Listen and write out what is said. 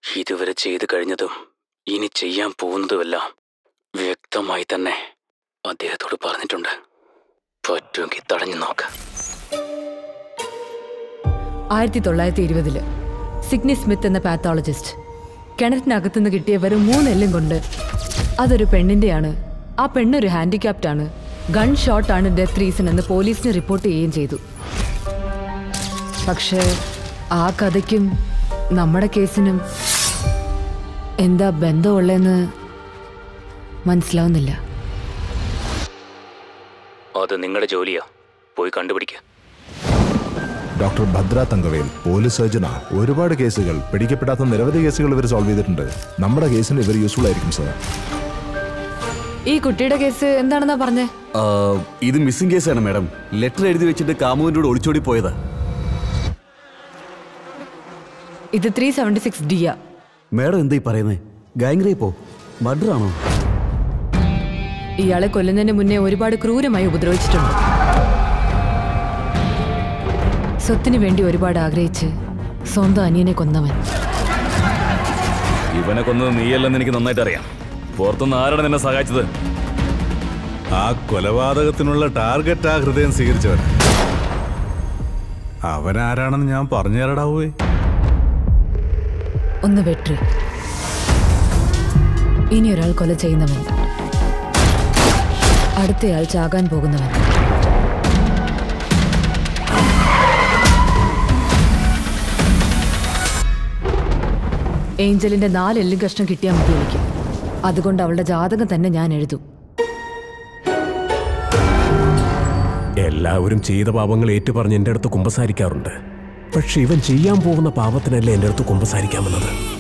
ഇതുവരെ ചെയ്തു കഴിഞ്ഞതും ഇനി ചെയ്യാൻ പോകുന്നതുമെല്ലാം വ്യക്തമായി തന്നെ അദ്ദേഹത്തോട് പറഞ്ഞിട്ടുണ്ട് പറ്റുമെങ്കിൽ തടഞ്ഞു നോക്ക് ആയിരത്തി തൊള്ളായിരത്തി ഇരുപതില് സിഗ്നി സ്മിത്ത് എന്ന പാത്തോളജിസ്റ്റ് കിണറ്റിനകത്തുനിന്ന് കിട്ടിയ വെറും മൂന്നെല്ലും കൊണ്ട് അതൊരു പെണ്ണിന്റെയാണ് ആ പെണ്ണൊരു ഹാൻഡിക്യാപ്റ്റ് ആണ് ഗൺ ഷോട്ടാണ് ഡെത്ത് റീസൺ എന്ന് പോലീസിന് റിപ്പോർട്ട് ചെയ്യുകയും ചെയ്തു പക്ഷേ ആ കഥയ്ക്കും നമ്മുടെ കേസിനും എന്താ ബന്ധമുള്ളതെന്ന് മനസ്സിലാവുന്നില്ല അത് നിങ്ങളുടെ ജോലിയാ പോയി കണ്ടുപിടിക്കുക ഡോക്ടർ ഭദ്ര തങ്കവേൽ പോലീസ് സർജനാ ഒരുപാട് കേസുകൾ പിടിക്കപ്പെടാത്ത നിരവധി കേസുകൾ ഇവർ സോൾവ് ചെയ്തിട്ടുണ്ട് നമ്മുടെ കേസിന് ഇവർ യൂസ്ഫുൾ ആയിരിക്കും സാർ ഈ കുട്ടിയുടെ കേസ് എന്താണെന്നാ പറഞ്ഞേ ആ, ഇത് മിസ്സിംഗ് കേസാണ് മാഡം ലെറ്റർ എഴുതി വെച്ചിട്ട് കാമുവിൻ്റെ കൂടെ ഒളിച്ചോടി പോയതാ ഇത് ത്രീ സെവൻറ്റി സിക്സ് ഡിയാ മാഡം എന്താ ഈ പറയുന്നത് ഗാങ് റേപ്പോ മർഡർ ആണോ ഇയാളെ കൊല്ലുന്നതിന് മുന്നേ ഒരുപാട് ക്രൂരമായി ഉപദ്രവിച്ചിട്ടുണ്ട് സ്വത്തിന് വേണ്ടി ഒരുപാട് ആഗ്രഹിച്ച് സ്വന്തം അനിയനെ കൊന്നവൻ ഇവനെ കൊന്നത് നീയല്ലെന്ന് എനിക്ക് നന്നായിട്ട് അറിയാം പുറത്തുനിന്ന് ആരാണ് നിന്നെ സഹായിച്ചത് ആ കൊലപാതകത്തിനുള്ള ടാർഗറ്റ് ആ ഹൃദയം സ്വീകരിച്ചവൻ അവനാരാണെന്ന് ഞാൻ പറഞ്ഞു തരടാവേ ഒന്ന് വെട്ട് ഇനി ഒരാൾ കൊല ചെയ്യുന്നവൻ അടുത്തയാൾ ചാകാൻ പോകുന്നവൻ ഏഞ്ചലിന്റെ നാലെല്ലും കഷ്ണം കിട്ടിയാൽ മതി എനിക്ക് അതുകൊണ്ട് അവളുടെ ജാതകം തന്നെ ഞാൻ എഴുതും എല്ലാവരും ചെയ്ത പാപങ്ങൾ ഏറ്റുപറഞ്ഞ് എൻ്റെ അടുത്ത് കുമ്പസാരിക്കാറുണ്ട് പക്ഷെ ഇവൻ ചെയ്യാൻ പോകുന്ന പാപത്തിനല്ലേ എൻ്റെ അടുത്ത് കുമ്പസാരിക്കാമെന്നത്